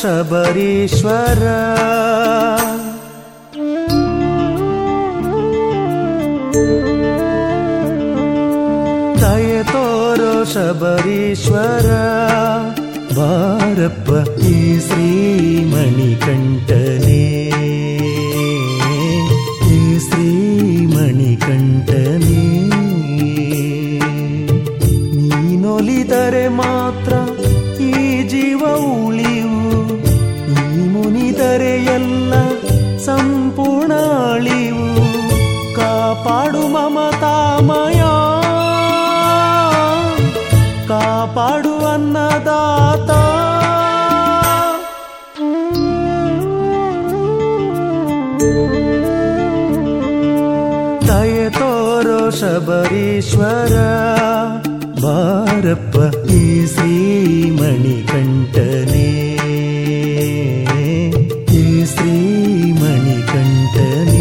ಶಬರೀಶ್ವರ ದಯ ತೋರೋ ಶಬರೀಶ್ವರ ಬಾರಪ್ಪ ಈ ಶ್ರೀಮಣಿಕಂಠನೇ ಈ ಶ್ರೀಮಣಿಕಂಠನೇ ನೀನೊಲಿದರೆ ಮಾತ್ರ ಈ ಜೀವ ಉಳಿವು ನೀ ಮುನಿದರೆ ಎಲ್ಲ ಸಂಪೂರ್ಣ ಅಳಿವು ಕಾಪಾಡು ಮಮತಾಮಯ ಕಾಪಾಡು ಅನ್ನದಾತ ದಯ ತೋರೋ ಶಬರೀಶ್ವರ ಬಾರಪ್ಪ ಈ ಶ್ರೀಮಣಿಕಂಠನೇ ಈ ಶ್ರೀಮಣಿಕಂಠನೇ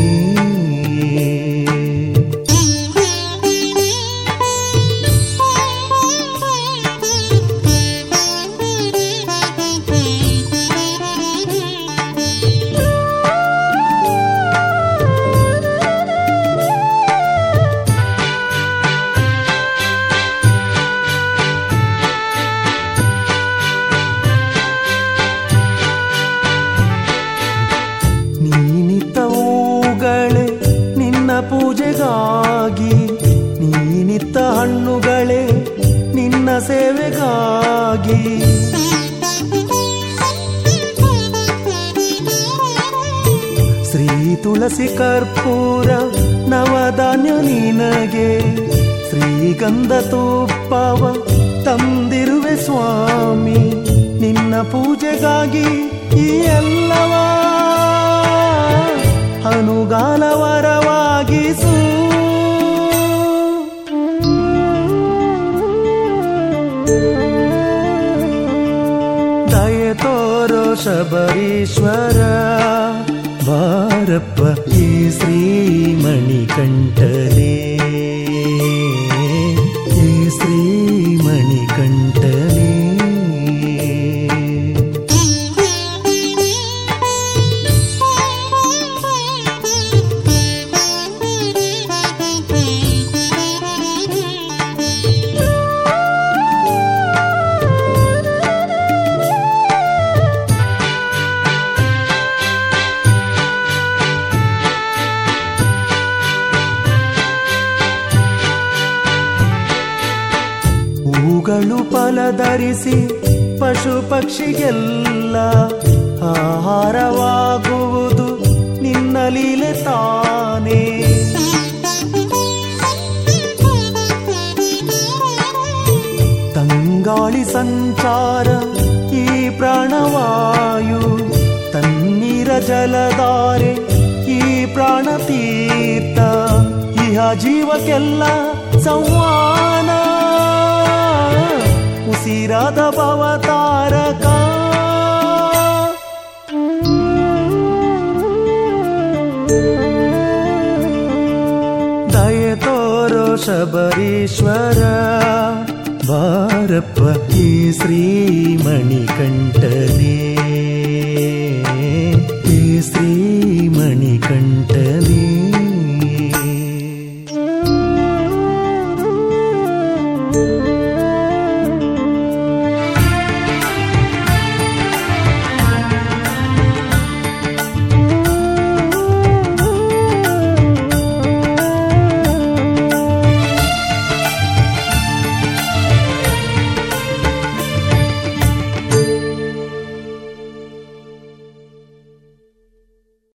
ನೀನಿತ್ತವುಗಳೇ ನಿನ್ನ ಪೂಜೆಗಾಗಿ ನೀನಿತ್ತ ಹಣ್ಣುಗಳೇ ನಿನ್ನ ಸೇವೆಗಾಗಿ ಶ್ರೀ ತುಳಸಿ ಕರ್ಪೂರ ನವಧಾನ್ಯ ನಿನಗೆ ಶ್ರೀಗಂಧ ತುಪ್ಪವ ತಂದಿರುವೆ ಸ್ವಾಮಿ ನಿನ್ನ ಪೂಜೆಗಾಗಿ ಈ ಎಲ್ಲವ ಅನುಗಾಲವರವಾಗಿಸು ದಯ ತೋರೋ ಶಬರೀಶ್ವರ ಬಾರಪ್ಪ ಈ ಶ್ರೀಮಣಿಕಂಠನೇ ಈ ಶ್ರೀಮಣಿಕಂಠನೇ ಹೂಗಳು ಫಲಧರಿಸಿ ಪಶು ಪಕ್ಷಿಗೆಲ್ಲ ಆಹಾರವಾಗುವುದು ನಿನ್ನ ಲೀಲೆ ತಾನೇ ತಂಗಾಳಿ ಸಂಚಾರ ಈ ಪ್ರಾಣವಾಯು ತಣ್ಣೀರ ಜಲಧಾರೆ ಈ ಪ್ರಾಣ ತೀರ್ಥ ಇಹ ಜೀವಕ್ಕೆಲ್ಲ ಸಂವಾನ ಉಸಿರಾದ ಭವತಾರಕ ದಯ ತೋರೋ ಶಬರೀಶ್ವರ ಬಾರಪ್ಪ ಈ ಶ್ರೀಮಣಿಕಂಠನೇ